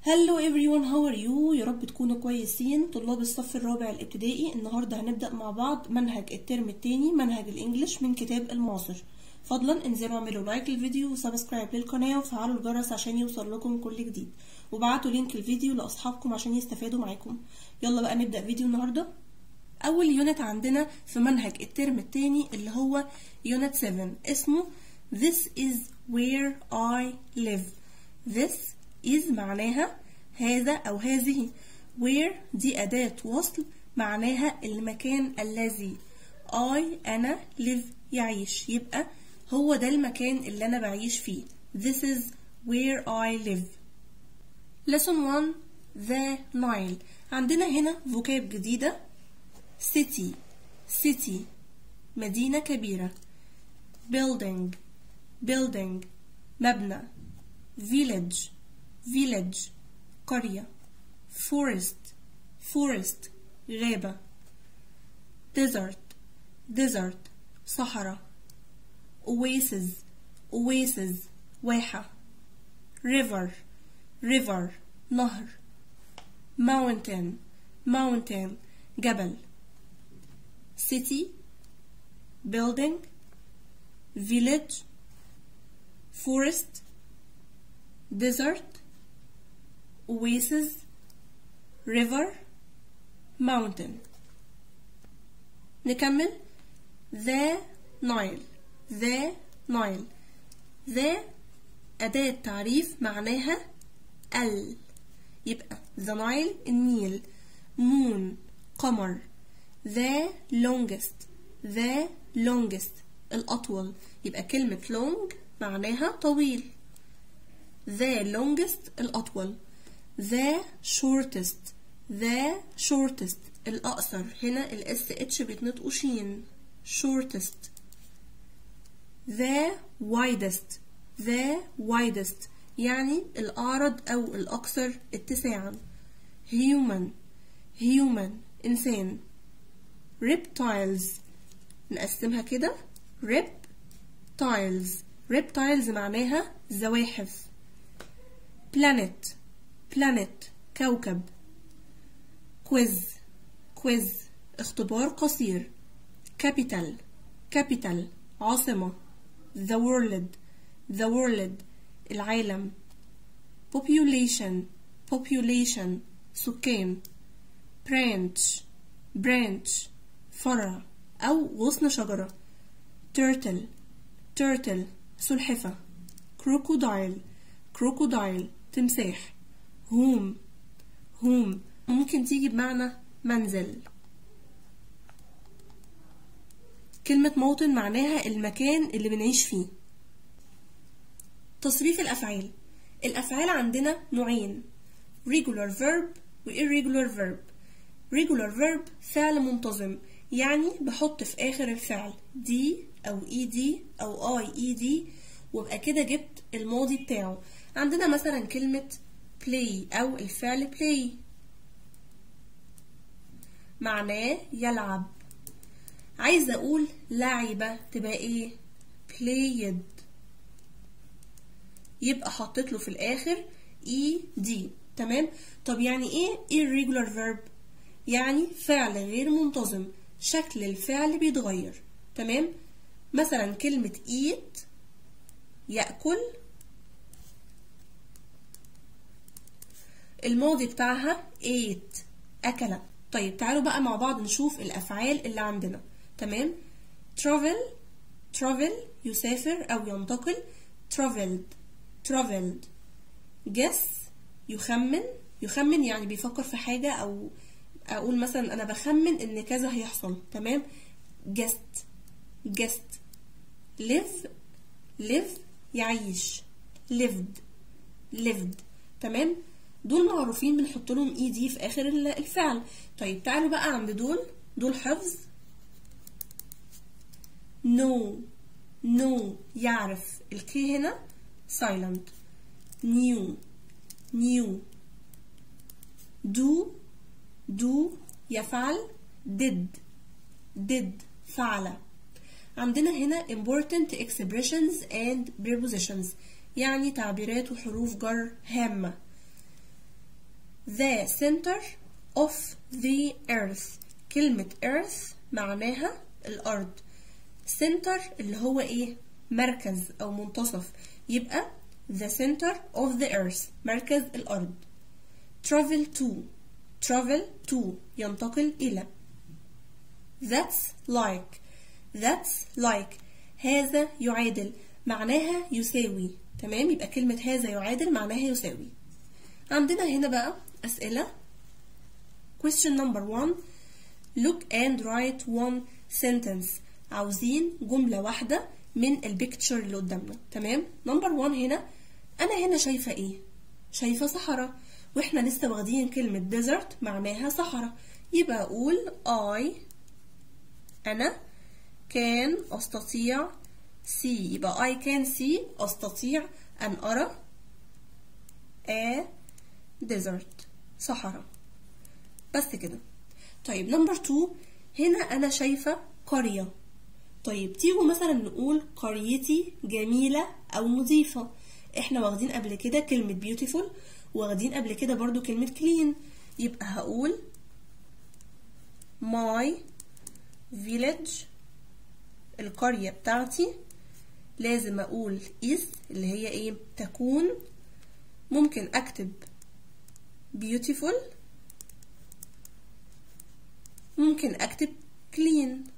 هلو everyone how are you يا رب تكونوا كويسين طلاب الصف الرابع الابتدائي النهارده هنبدأ مع بعض منهج الترم التاني منهج الانجليش من كتاب المعاصر فضلا انزلوا اعملوا لايك للفيديو وسبسكرايب للقناة وفعلوا الجرس عشان يوصل لكم كل جديد وبعتوا لينك الفيديو لاصحابكم عشان يستفادوا معاكم يلا بقى نبدأ فيديو النهارده اول يونت عندنا في منهج الترم التاني اللي هو يونت 7 اسمه This is where I live This is معناها هذا أو هذه where دي أداة وصل معناها المكان الذي I أنا live يعيش يبقى هو ده المكان اللي أنا بعيش فيه This is where I live Lesson 1 The Nile عندنا هنا فوكاب جديدة city city مدينة كبيرة building building مبنى village village قرية forest forest غابة desert desert صحراء oasis oasis واحة river river نهر mountain mountain جبل city building village forest desert oasis river mountain نكمل the Nile the Nile the أداة تعريف معناها ال يبقى the Nile النيل moon قمر the longest the longest الأطول يبقى كلمة long معناها طويل the longest الأطول the shortest the shortest الأقصر هنا ال SH بيتنطقوا شين shortest the widest the widest يعني الأعرض أو الأكثر اتساعا human human إنسان reptiles نقسمها كده reptiles reptiles معناها زواحف planet planet كوكب quiz quiz اختبار قصير capital capital عاصمة the world the world العالم population population سكان branch branch فرع أو غصن شجرة turtle turtle سلحفة crocodile crocodile تمساح home home ممكن تيجي بمعنى منزل كلمة موطن معناها المكان اللي بنعيش فيه تصريف الأفعال الأفعال عندنا نوعين regular verb و irregular verb regular verb فعل منتظم يعني بحط في آخر الفعل دي أو ed أو ied وابقى كده جبت الماضي بتاعه عندنا مثلا كلمة play أو الفعل play معناه يلعب عايزة أقول لعبة تبقى إيه played يبقى حطيت له في الآخر ed تمام طب يعني إيه irregular verb يعني فعل غير منتظم شكل الفعل بيتغير تمام مثلا كلمة eat يأكل الماضي بتاعها ate أكل طيب تعالوا بقى مع بعض نشوف الأفعال اللي عندنا تمام travel travel يسافر أو ينتقل traveled traveled guess يخمن يخمن يعني بيفكر في حاجة أو أقول مثلا أنا بخمن إن كذا هيحصل تمام guessed guessed live live يعيش lived lived تمام دول معروفين بنحط لهم اي دي في اخر الفعل طيب تعالوا بقى عند دول دول حفظ no no يعرف الكي هنا silent new new do do يفعل did did فعل عندنا هنا important expressions and prepositions يعني تعبيرات وحروف جر هامة the center of the earth كلمة earth معناها الأرض center اللي هو إيه مركز أو منتصف يبقى the center of the earth مركز الأرض travel to travel to ينتقل إلى that's like that's like هذا يعادل معناها يساوي تمام يبقى كلمة هذا يعادل معناها يساوي عندنا هنا بقى أسئلة question number one look and write one sentence عاوزين جملة واحدة من البيكتشر اللي قدامنا تمام نمبر 1 هنا أنا هنا شايفة إيه شايفة صحراء واحنا لسه واخدين كلمة desert معناها صحراء يبقى أقول I أنا كان أستطيع see يبقى I can see أستطيع أن أرى a desert صحراء بس كده طيب نمبر 2 هنا أنا شايفة قرية طيب تيجوا مثلا نقول قريتي جميلة أو نظيفة احنا واخدين قبل كده كلمة beautiful واخدين قبل كده برضو كلمة clean يبقى هقول my village القرية بتاعتي لازم أقول is اللي هي ايه تكون ممكن أكتب beautiful ممكن أكتب clean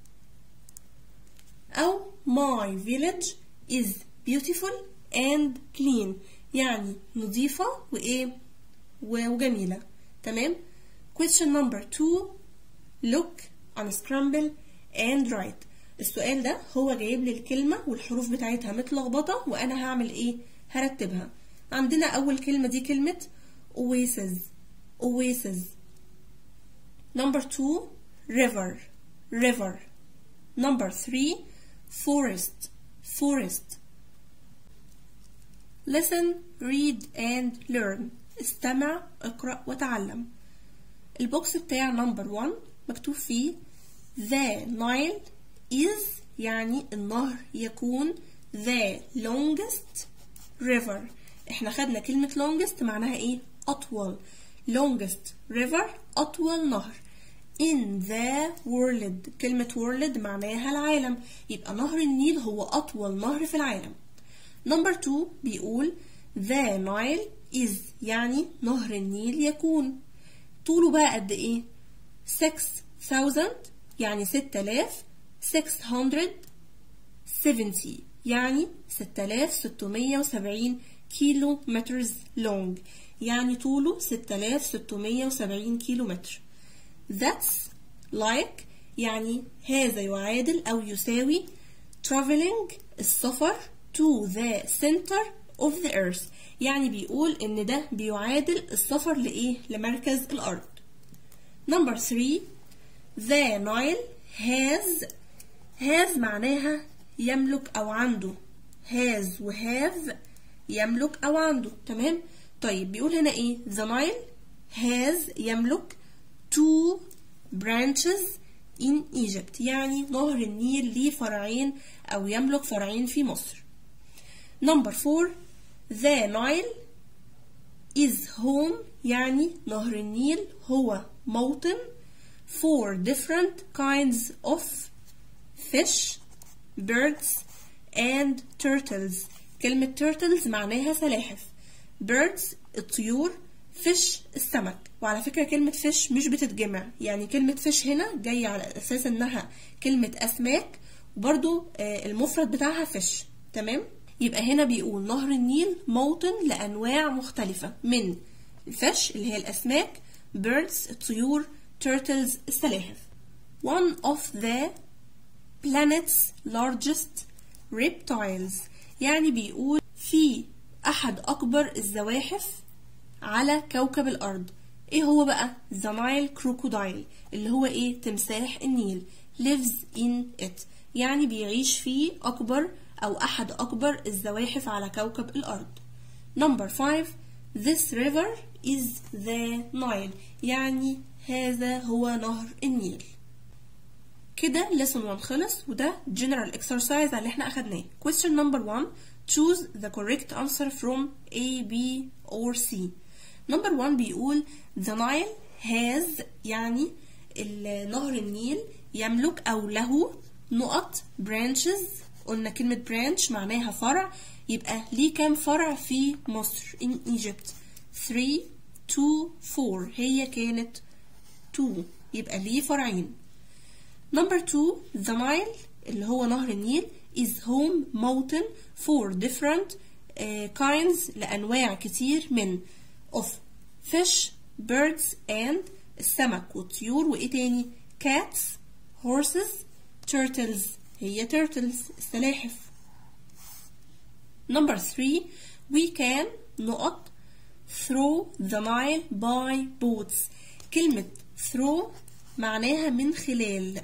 أو my village is beautiful and clean يعني نظيفة وإيه وجميلة تمام question number two look unscramble and write السؤال ده هو جايب لي الكلمة والحروف بتاعتها متلخبطة وأنا هعمل إيه هرتبها عندنا أول كلمة دي كلمة oasis oasis number two river river number three forest forest listen read and learn استمع اقرأ وتعلم البوكس بتاع نمبر 1 مكتوب فيه the Nile is يعني النهر يكون the longest river احنا خدنا كلمة longest معناها ايه أطول longest river أطول نهر in the world كلمة world معناها العالم يبقى نهر النيل هو أطول نهر في العالم نمبر 2 بيقول the Nile is يعني نهر النيل يكون طوله بقى قد ايه 6000 يعني 6670 يعني 6670 كيلو مترز لونج يعني طوله 6670 كيلو متر That's like يعني هذا يعادل أو يساوي traveling السفر to the center of the earth يعني بيقول إن ده بيعادل السفر لإيه؟ لمركز الأرض. Number 3 The Nile has has معناها يملك أو عنده has و have يملك أو عنده تمام؟ طيب بيقول هنا إيه؟ The Nile has يملك two branches in Egypt يعني نهر النيل ليه فرعين أو يملك فرعين في مصر number four the Nile is home يعني نهر النيل هو موطن for different kinds of fish birds and turtles كلمة turtles معناها سلاحف birds الطيور fish السمك وعلى فكرة كلمة fish مش بتتجمع يعني كلمة fish هنا جاية على أساس إنها كلمة أسماك وبرضو المفرد بتاعها fish تمام يبقى هنا بيقول نهر النيل موطن لأنواع مختلفة من الفش اللي هي الأسماك birds الطيور turtles السلاحف one of the planet's largest reptiles يعني بيقول في أحد أكبر الزواحف على كوكب الأرض إيه هو بقى the Nile crocodile اللي هو إيه تمساح النيل lives in it يعني بيعيش فيه أكبر أو أحد أكبر الزواحف على كوكب الأرض number 5 this river is the Nile يعني هذا هو نهر النيل كده lesson 1 خلص وده general exercise اللي احنا أخدناه question number 1 choose the correct answer from A, B or C نمبر 1 بيقول the Nile has يعني ال- نهر النيل يملك أو له نقط branches قلنا كلمة branch معناها فرع يبقى ليه كام فرع في مصر in Egypt 3 2 4 هي كانت 2 يبقى ليه فرعين Number two, the Nile اللي هو نهر النيل is home موطن for different uh, kinds لأنواع كتير من of fish, birds and السمك والطيور وإيه تاني cats, horses, turtles هي turtles السلاحف Number three, we can نقط through the Nile by boats كلمة through معناها من خلال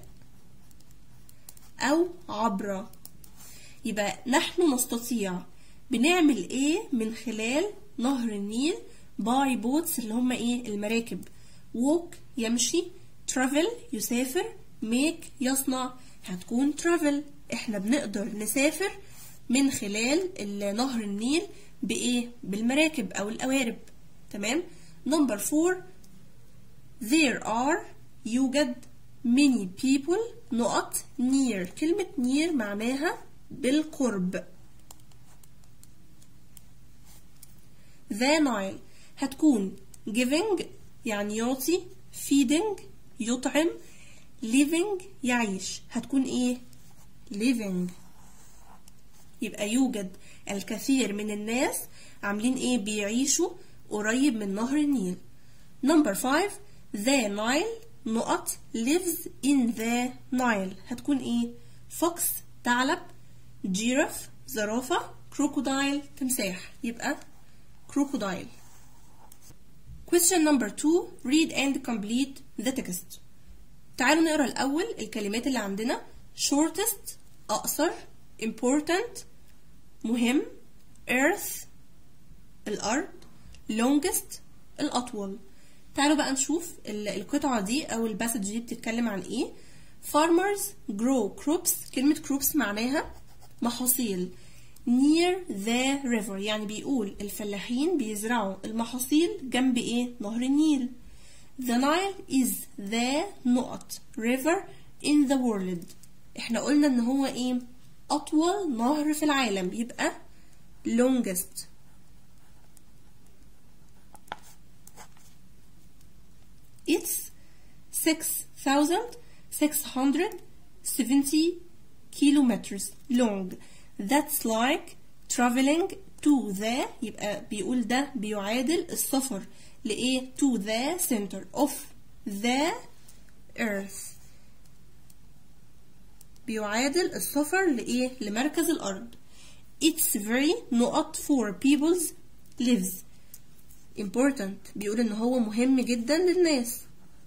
أو عبر يبقى نحن نستطيع بنعمل إيه من خلال نهر النيل باي بوتس اللي هم إيه المراكب walk يمشي travel يسافر make يصنع هتكون travel إحنا بنقدر نسافر من خلال ال- نهر النيل بإيه بالمراكب أو القوارب تمام نمبر فور There are يوجد many people نقط near كلمة near معناها بالقرب The Nile هتكون giving يعني يعطي feeding يطعم living يعيش هتكون ايه living يبقى يوجد الكثير من الناس عاملين ايه بيعيشوا قريب من نهر النيل Number 5 The Nile نقط lives in the Nile هتكون ايه fox ثعلب جيراف زرافة crocodile تمساح يبقى crocodile Question number 2 read and complete the text تعالوا نقرا الأول الكلمات اللي عندنا shortest أقصر important مهم earth الأرض longest الأطول تعالوا بقى نشوف ال- القطعة دي أو الباسج دي بتتكلم عن إيه farmers grow crops كلمة crops معناها محاصيل near the river يعني بيقول الفلاحين بيزرعوا المحاصيل جنب إيه نهر النيل The Nile is the نقط river in the world احنا قلنا ان هو ايه اطول نهر في العالم يبقى longest It's 6,670 kilometers long. That's like traveling to the يبقى بيقول ده بيعادل السفر لإيه to the center of the earth بيعادل السفر لإيه لمركز الأرض It's very نقط for people's lives important بيقول ان هو مهم جدا للناس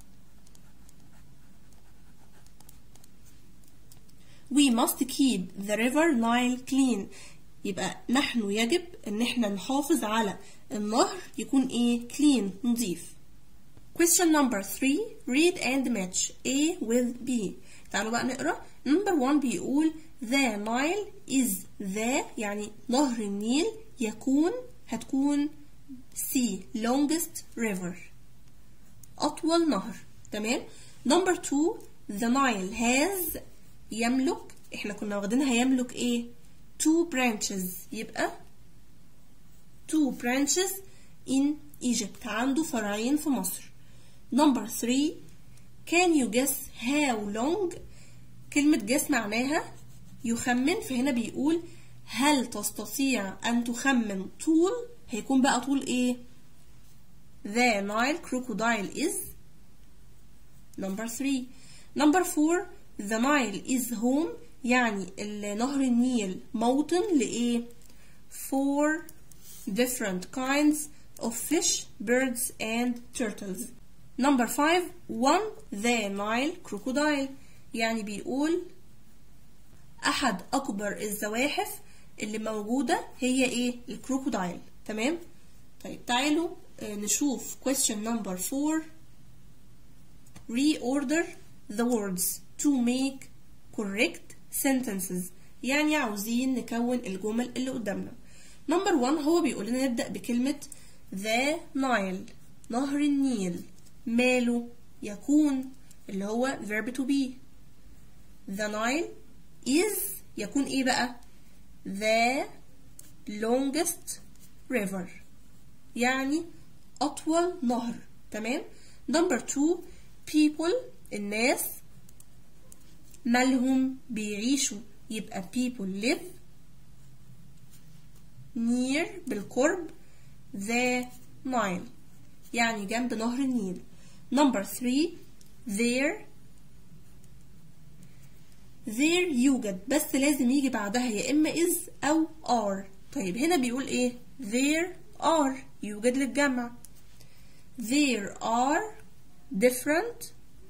We must keep the river Nile clean يبقى نحن يجب ان احنا نحافظ على النهر يكون ايه clean نظيف Question number 3 read and match A with B تعالوا بقى نقرا number 1 بيقول the Nile is the يعني نهر النيل يكون هتكون C longest river أطول نهر تمام number 2 the Nile has يملك احنا كنا واخدينها يملك ايه two branches يبقى two branches in Egypt عنده فرعين في مصر number 3 can you guess how long كلمة guess معناها يخمن فهنا بيقول هل تستطيع أن تخمن طول هيكون بقى طول ايه the Nile crocodile is number 3 number 4 the Nile is home يعني ال- نهر النيل موطن لإيه for different kinds of fish birds and turtles number 5 one the Nile crocodile يعني بيقول أحد أكبر الزواحف اللي موجودة هي إيه الكروكودايل تمام طيب تعالوا آه، نشوف question number 4 reorder the words to make correct sentences يعني عاوزين نكون الجمل اللي قدامنا number 1 هو بيقول لنا نبدأ بكلمة the Nile نهر النيل ماله يكون اللي هو verb to be the Nile is يكون ايه بقى the longest river يعني أطول نهر تمام number two people الناس مالهم بيعيشوا يبقى people live near بالقرب the Nile يعني جنب نهر النيل number three there there يوجد بس لازم يجي بعدها يا إما is أو are طيب هنا بيقول إيه there are يوجد للجمع there are different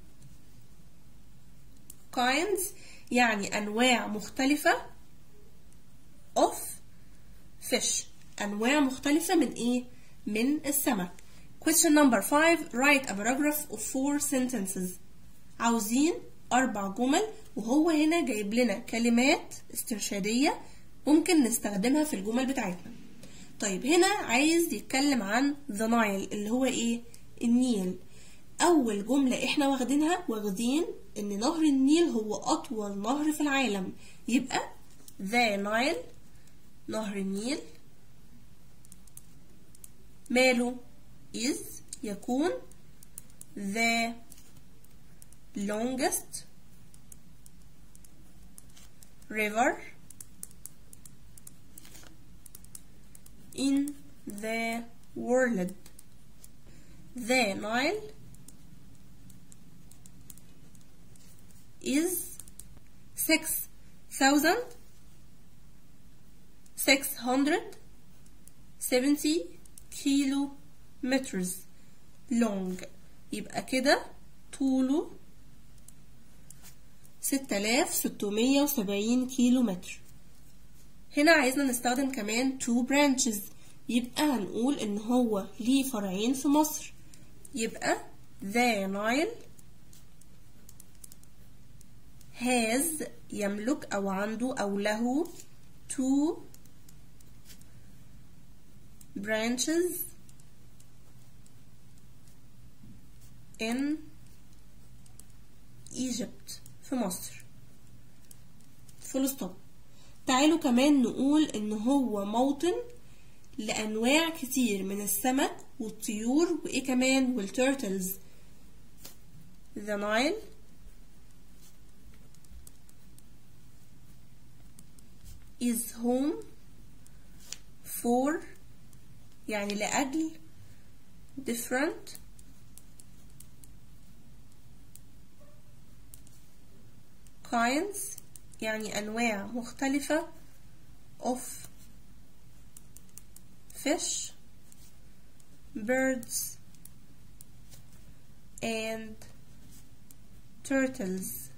kinds يعني أنواع مختلفة of fish أنواع مختلفة من إيه؟ من السمك question number five write a paragraph of four sentences عاوزين أربع جمل وهو هنا جايب لنا كلمات استرشادية ممكن نستخدمها في الجمل بتاعتنا طيب هنا عايز يتكلم عن the Nile اللي هو إيه؟ النيل أول جملة إحنا واخدينها واخدين إن نهر النيل هو أطول نهر في العالم يبقى the Nile نهر النيل ماله is يكون the longest river in the world the Nile is six thousand six hundred seventy kilometers long يبقى كده طوله 6670 كيلو متر هنا عايزنا نستخدم كمان two branches يبقى هنقول ان هو ليه فرعين في مصر يبقى the Nile has يملك أو عنده أو له two branches in Egypt في مصر فول ستوب تعالوا كمان نقول ان هو موطن لانواع كتير من السمك والطيور وايه كمان والتيرتلز the Nile is home for يعني لأجل different kinds يعني أنواع مختلفة of fish birds and turtles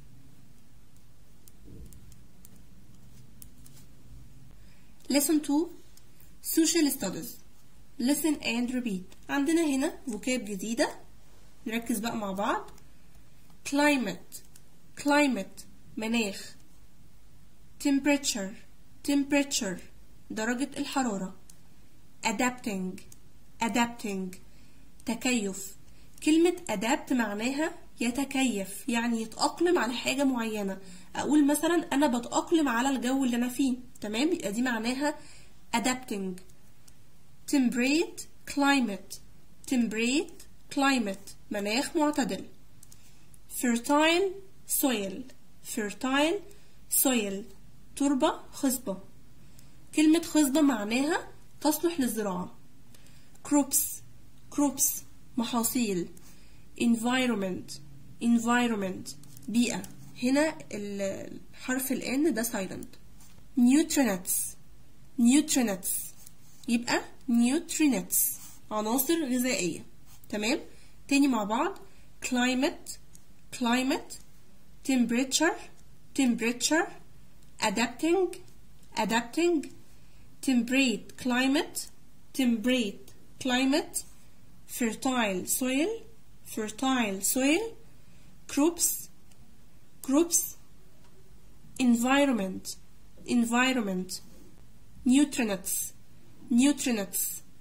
lesson 2 social studies listen and repeat عندنا هنا vocab جديدة نركز بقى مع بعض climate climate مناخ temperature temperature درجة الحرارة adapting adapting تكيف كلمة adapt معناها يتكيف يعني يتأقلم على حاجة معينة أقول مثلا أنا بتأقلم على الجو اللي أنا فيه تمام يبقى دي معناها adapting temperate climate temperate climate مناخ معتدل fertile soil fertile soil تربة خصبة كلمة خصبة معناها تصلح للزراعة crops crops محاصيل environment environment بيئة هنا الحرف ال N ده silent nutrients nutrients يبقى nutrients عناصر غذائية تمام تاني مع بعض climate climate temperature temperature adapting adapting temperate climate temperate climate fertile soil fertile soil crops crops environment environment nutrients nutrients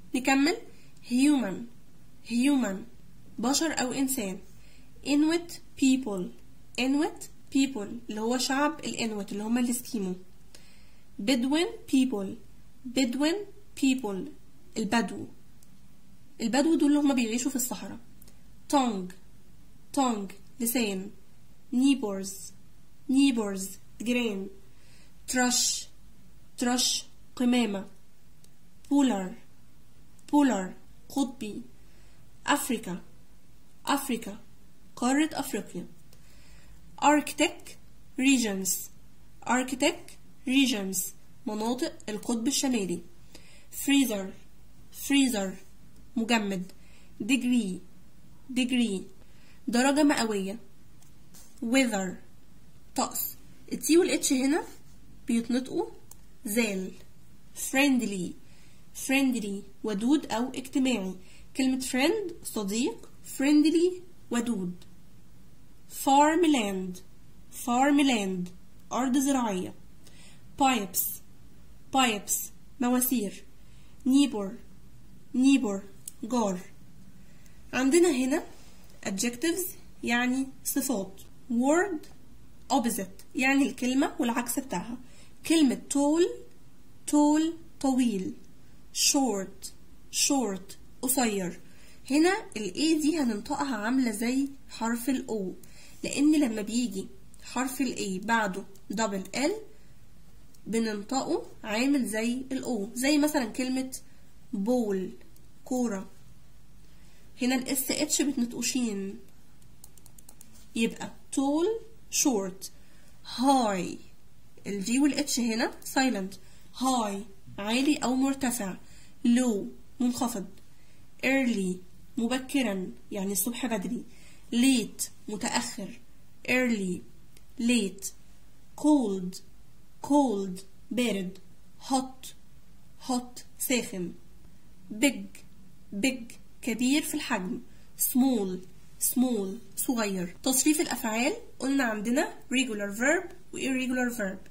نكمل human human بشر أو إنسان Inuit people Inuit people اللي هو شعب الإنوت اللي هم الإسكيمو Bedouin people Bedouin people البدو البدو دول اللي هم بيعيشوا في الصحراء tongue tongue لسان neighbors neighbors جيران ترش ترش قمامة polar polar قطبي أفريكا أفريكا قارة أفريقيا Arctic regions Arctic regions مناطق القطب الشمالي freezer freezer مجمد degree degree درجة مئوية weather طقس التي والاتش هنا بيتنطقوا زال friendly friendly ودود أو اجتماعي كلمة friend صديق friendly ودود farmland farmland أرض زراعية pipes pipes مواسير neighbor neighbor جار عندنا هنا adjectives يعني صفات word opposite يعني الكلمة والعكس بتاعها كلمة tall tall طويل short short قصير هنا ال A دي هننطقها عاملة زي حرف ال O لأن لما بيجي حرف ال A بعده دبل L بننطقه عامل زي ال O زي مثلا كلمة بول كورة هنا ال SH بتنطقوا شين يبقى tall short high الجي والاتش هنا silent high عالي أو مرتفع low منخفض early مبكرا يعني الصبح بدري late متأخر early late cold cold بارد hot hot ساخن big big كبير في الحجم small small صغير تصريف الأفعال قلنا عندنا regular verb و irregular verb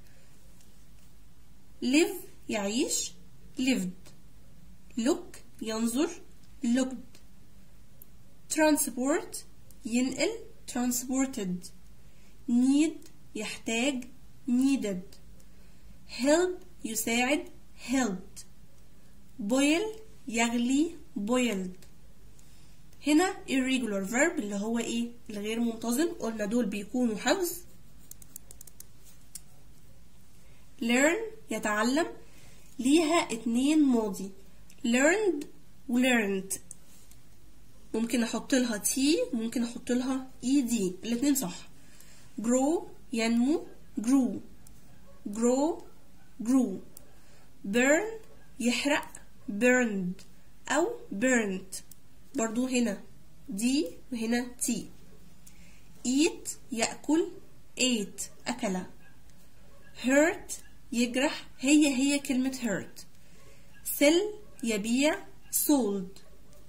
live يعيش lived look ينظر looked transport ينقل transported need يحتاج needed help يساعد helped boil يغلي boiled هنا irregular verb اللي هو ايه الغير منتظم قلنا دول بيكونوا حفظ learn يتعلم ليها اتنين ماضي learned و learned ممكن احط لها تي ممكن احط لها اي دي الاتنين صح grow ينمو grew grow grew burn يحرق burned او burnt برضو هنا دي وهنا تي eat يأكل ate أكل hurt يجرح هي هي كلمة hurt sell يبيع sold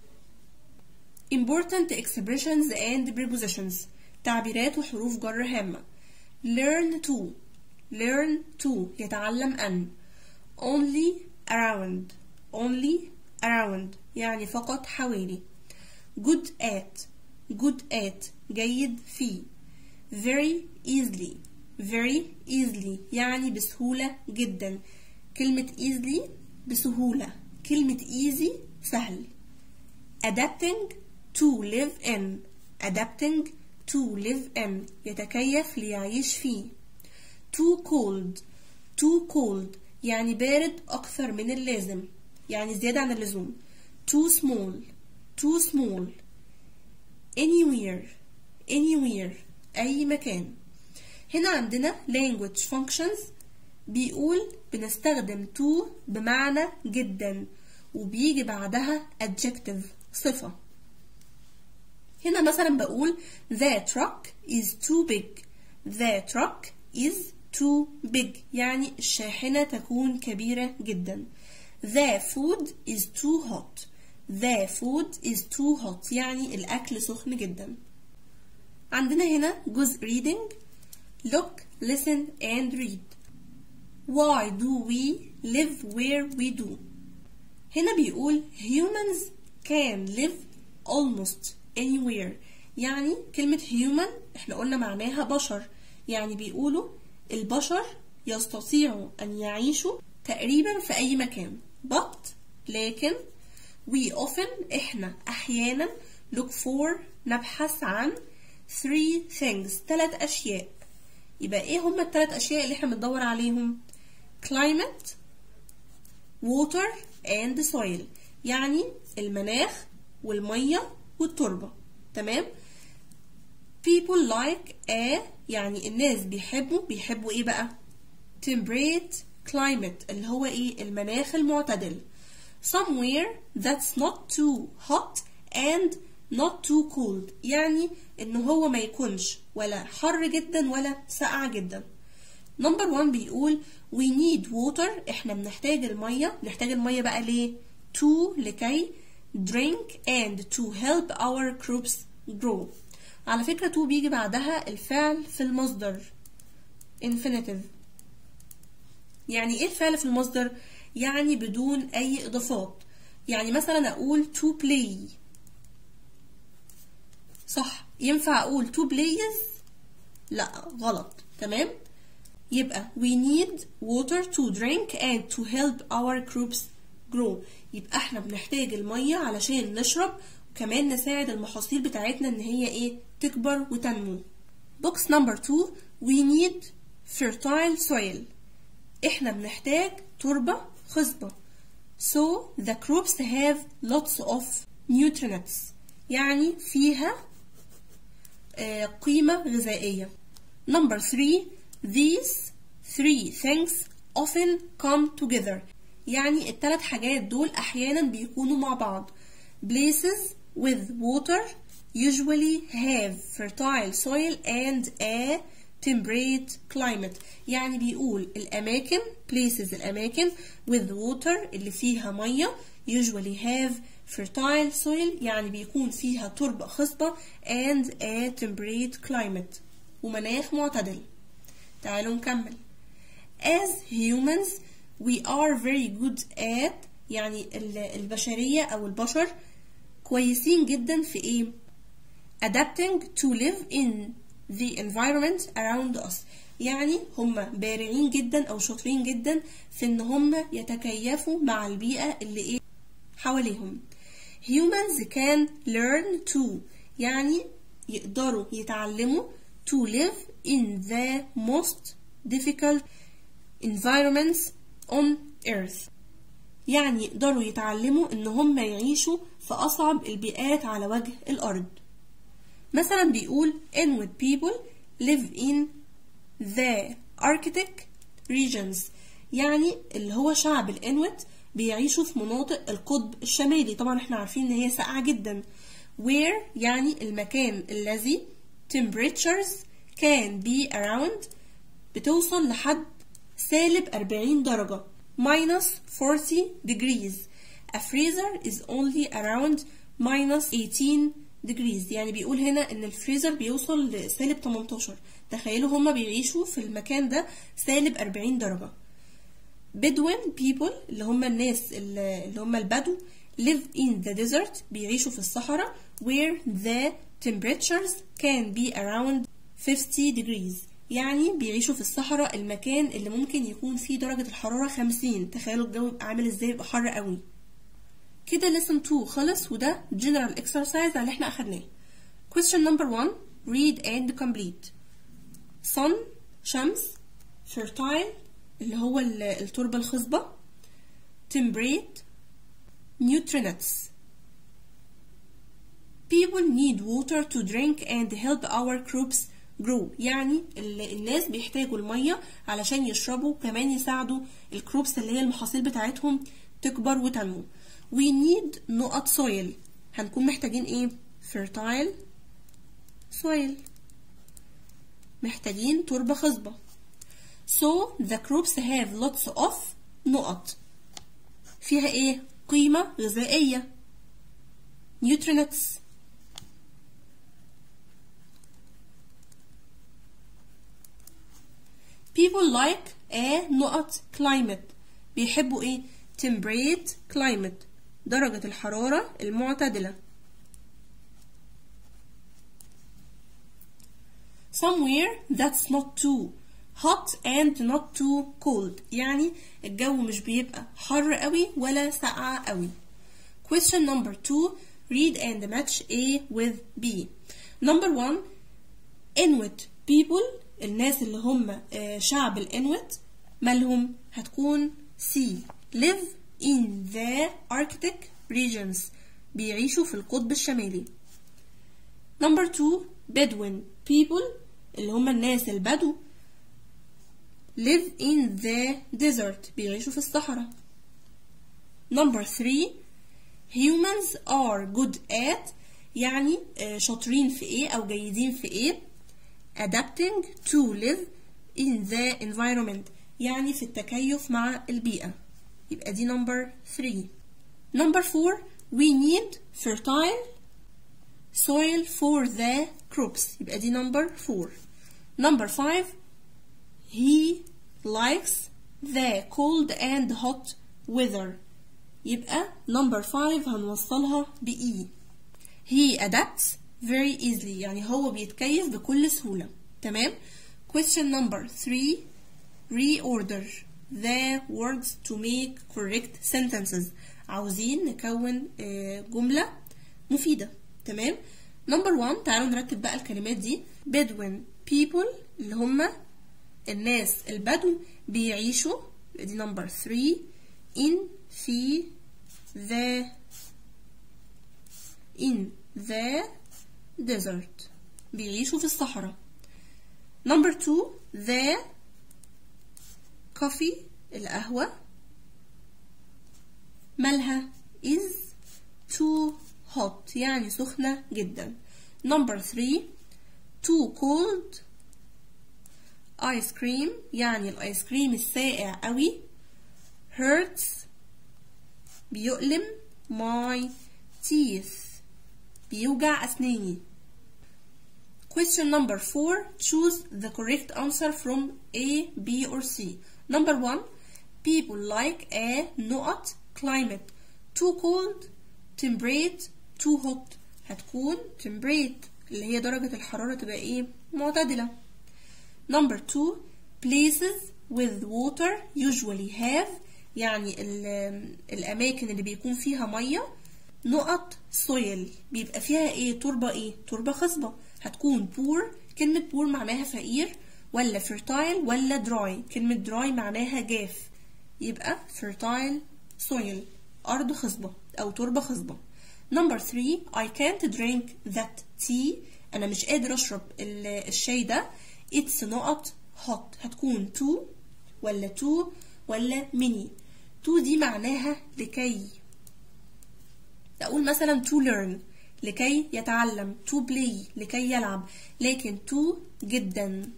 important expressions and prepositions تعبيرات وحروف جر هامة learn to learn to يتعلم أن only around only around يعني فقط حوالي good at good at جيد في very easily very easily يعني بسهولة جدا كلمة easily بسهولة كلمة easy سهل adapting to live in adapting to live in يتكيف ليعيش فيه too cold too cold يعني بارد أكثر من اللازم يعني زيادة عن اللزوم too small too small anywhere anywhere أي مكان هنا عندنا language functions بيقول بنستخدم to بمعنى جدا وبيجي بعدها adjective صفة هنا مثلا بقول the truck is too big the truck is too big يعني الشاحنة تكون كبيرة جدا the food is too hot the food is too hot يعني الأكل سخن جدا عندنا هنا جزء reading look listen and read why do we live where we do هنا بيقول humans can live almost anywhere يعني كلمة human احنا قلنا معناها بشر يعني بيقولوا البشر يستطيعوا أن يعيشوا تقريبا في أي مكان but لكن we often احنا أحيانا look for نبحث عن three things ثلاث أشياء يبقى ايه هما الثلاث أشياء اللي احنا بندور عليهم climate water and soil يعني المناخ والمية والتربة تمام people like a يعني الناس بيحبوا بيحبوا ايه بقى temperate climate اللي هو ايه المناخ المعتدل somewhere that's not too hot and not too cold يعني ان هو ما يكونش ولا حر جدا ولا ساقع جدا نمبر 1 بيقول we need water احنا بنحتاج المية نحتاج المية بقى ليه to لكي drink and to help our crops grow على فكرة to بيجي بعدها الفعل في المصدر infinitive يعني ايه الفعل في المصدر يعني بدون اي اضافات يعني مثلا اقول to play صح ينفع اقول to plays لا غلط تمام يبقى we need water to drink and to help our crops grow يبقى احنا بنحتاج المية علشان نشرب وكمان نساعد المحاصيل بتاعتنا ان هي ايه تكبر وتنمو بوكس نمبر 2 we need fertile soil احنا بنحتاج تربة خصبة so the crops have lots of nutrients يعني فيها آه قيمة غذائية number 3 these three things often come together يعني الثلاث حاجات دول أحيانا بيكونوا مع بعض places with water usually have fertile soil and a temperate climate يعني بيقول الأماكن places الأماكن with water اللي فيها مية usually have fertile soil يعني بيكون فيها تربة خصبة and a temperate climate ومناخ معتدل تعالوا نكمل as humans we are very good at يعني البشرية أو البشر كويسين جدا في إيه؟ adapting to live in the environment around us يعني هم بارعين جدا أو شاطرين جدا في إن هم يتكيفوا مع البيئة اللي إيه حواليهم humans can learn to يعني يقدروا يتعلموا to live in the most difficult environments on earth يعني يقدروا يتعلموا ان هم يعيشوا في اصعب البيئات على وجه الارض مثلا بيقول Inuit people live in the Arctic regions يعني اللي هو شعب الانويت بيعيشوا في مناطق القطب الشمالي طبعا احنا عارفين ان هي ساقعة جدا where يعني المكان الذي temperatures can be around بتوصل لحد سالب 40 درجة minus 40 degrees a freezer is only around minus 18 degrees يعني بيقول هنا ان الفريزر بيوصل لسالب 18 تخيلوا هما بيعيشوا في المكان ده سالب 40 درجة Bedouin people اللي هم الناس اللي هم البدو live in the desert بيعيشوا في الصحراء where the temperatures can be around 50 degrees يعني بيعيشوا في الصحراء المكان اللي ممكن يكون فيه درجة الحرارة 50 تخيلوا الجو يبقى عامل ازاي يبقى حر قوي كده lesson 2 خلص وده general exercise اللي احنا اخدناه question number 1 read and complete sun شمس fertile اللي هو التربة الخصبة temperate nutrients people need water to drink and help our crops grow يعني الناس بيحتاجوا المية علشان يشربوا كمان يساعدوا الكروبس اللي هي المحاصيل بتاعتهم تكبر وتنمو we need نقط soil هنكون محتاجين ايه fertile soil محتاجين تربة خصبة so the crops have lots of نقط فيها ايه قيمة غذائية nutrients people like a نقط climate بيحبوا ايه temperate climate درجة الحرارة المعتدلة somewhere that's not too hot and not too cold يعني الجو مش بيبقى حر قوي ولا ساقع قوي question number two read and match A with B number one Inuit people الناس اللي هم شعب الإنويت مالهم هتكون C live in the Arctic regions بيعيشوا في القطب الشمالي number two Bedouin people اللي هم الناس البدو live in the desert بيعيشوا في الصحراء number three humans are good at يعني شاطرين في ايه او جيدين في ايه adapting to live in the environment يعني في التكيف مع البيئة يبقى دي number 3 number 4 we need fertile soil for the crops يبقى دي number 4 number 5 he likes the cold and hot weather يبقى number 5 هنوصلها ب E he adapts very easily يعني هو بيتكيف بكل سهولة تمام question number 3 reorder the words to make correct sentences عاوزين نكون جملة مفيدة تمام number 1 تعالوا نرتب بقى الكلمات دي Bedouin people اللي هم الناس البدو بيعيشوا دي number 3 in في the in the desert بيعيشوا في الصحراء number two the coffee القهوة مالها is too hot يعني سخنة جدا number three too cold ice cream يعني الايس كريم الساقع قوي hurts بيؤلم my teeth بيوجع أسناني Question number four choose the correct answer from A, B or C Number one people like a نقط climate too cold temperate too hot هتكون temperate اللي هي درجة الحرارة تبقى ايه معتدلة Number two places with water usually have يعني الأماكن اللي بيكون فيها مية نقط سويل بيبقى فيها ايه تربة ايه تربة خصبة هتكون بور كلمة بور معناها فقير ولا fertile ولا دراي كلمة دراي معناها جاف يبقى fertile soil أرض خصبة أو تربة خصبة number three I can't drink that tea أنا مش قادر أشرب الشاي ده it's نقط hot هتكون to ولا to ولا mini to دي معناها لكي أقول مثلا to learn لكي يتعلم to play لكي يلعب لكن to جدا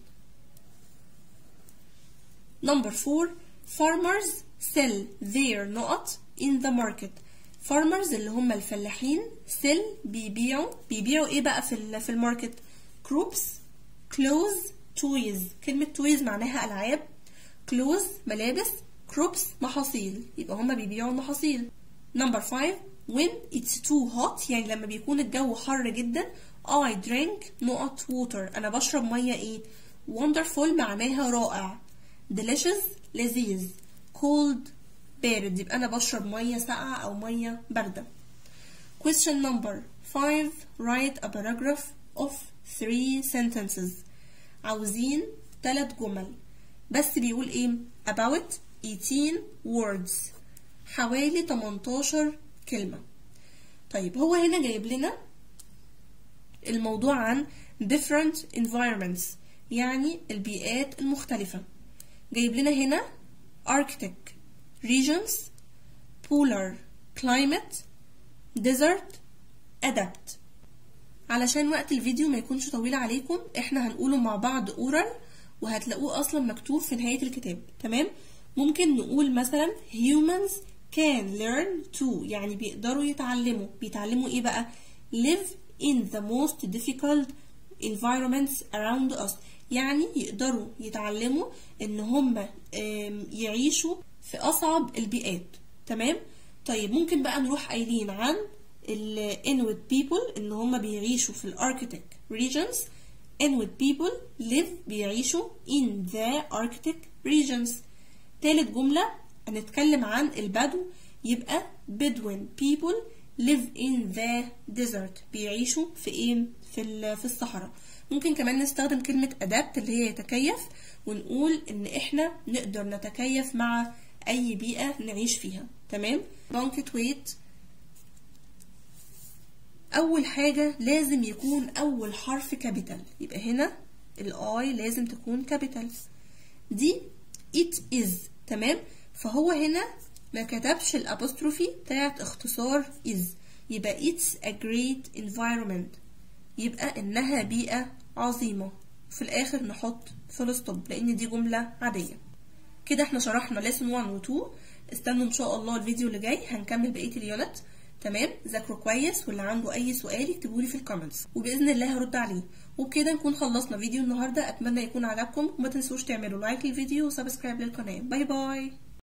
number four farmers sell their نقط in the market farmers اللي هم الفلاحين sell بيبيعوا بيبيعوا ايه بقى في في الماركت crops clothes toys كلمة toys معناها ألعاب clothes ملابس crops محاصيل يبقى هما بيبيعوا المحاصيل number five when it's too hot يعني لما بيكون الجو حر جدا I drink نقط water أنا بشرب مية إيه wonderful معناها رائع delicious لذيذ cold بارد يبقى أنا بشرب مية ساقعة أو مية باردة question number 5 write a paragraph of three sentences عاوزين ثلاث جمل بس بيقول ايه about 18 words حوالي 18 كلمة طيب هو هنا جايب لنا الموضوع عن different environments يعني البيئات المختلفة جايب لنا هنا Arctic regions polar climate desert adapt علشان وقت الفيديو ما يكونش طويل عليكم احنا هنقوله مع بعض اورال وهتلاقوه اصلا مكتوب في نهاية الكتاب تمام ممكن نقول مثلا humans can learn to يعني بيقدروا يتعلموا بيتعلموا ايه بقى live in the most difficult environments around us يعني يقدروا يتعلموا ان هم يعيشوا في اصعب البيئات تمام طيب ممكن بقى نروح قايلين عن ال Inuit people ان هم بيعيشوا في الاركتيك regions Inuit people live بيعيشوا in the Arctic regions تالت جملة هنتكلم عن البدو يبقى Bedouin people live in the desert بيعيشوا في ايه في ال- في الصحراء ممكن كمان نستخدم كلمة adapt اللي هي يتكيف ونقول ان احنا نقدر نتكيف مع اي بيئة نعيش فيها تمام punctuate اول حاجة لازم يكون اول حرف كابيتال يبقى هنا الاي لازم تكون كابيتال دي it is تمام فهو هنا ما كتبش الابوستروفي بتاعت اختصار is يبقى it's a great environment يبقى انها بيئة عظيمة في الاخر نحط فول ستوب لان دي جملة عادية كده احنا شرحنا lesson 1 و 2 استنوا ان شاء الله الفيديو اللي جاي هنكمل بقية اليونت تمام ذاكروا كويس واللي عنده اي سؤال يكتبولي في الكومنتس وباذن الله هرد عليه وبكده نكون خلصنا فيديو النهارده اتمنى يكون عجبكم وما تنسوش تعملوا لايك للفيديو وسبسكرايب للقناه باي باي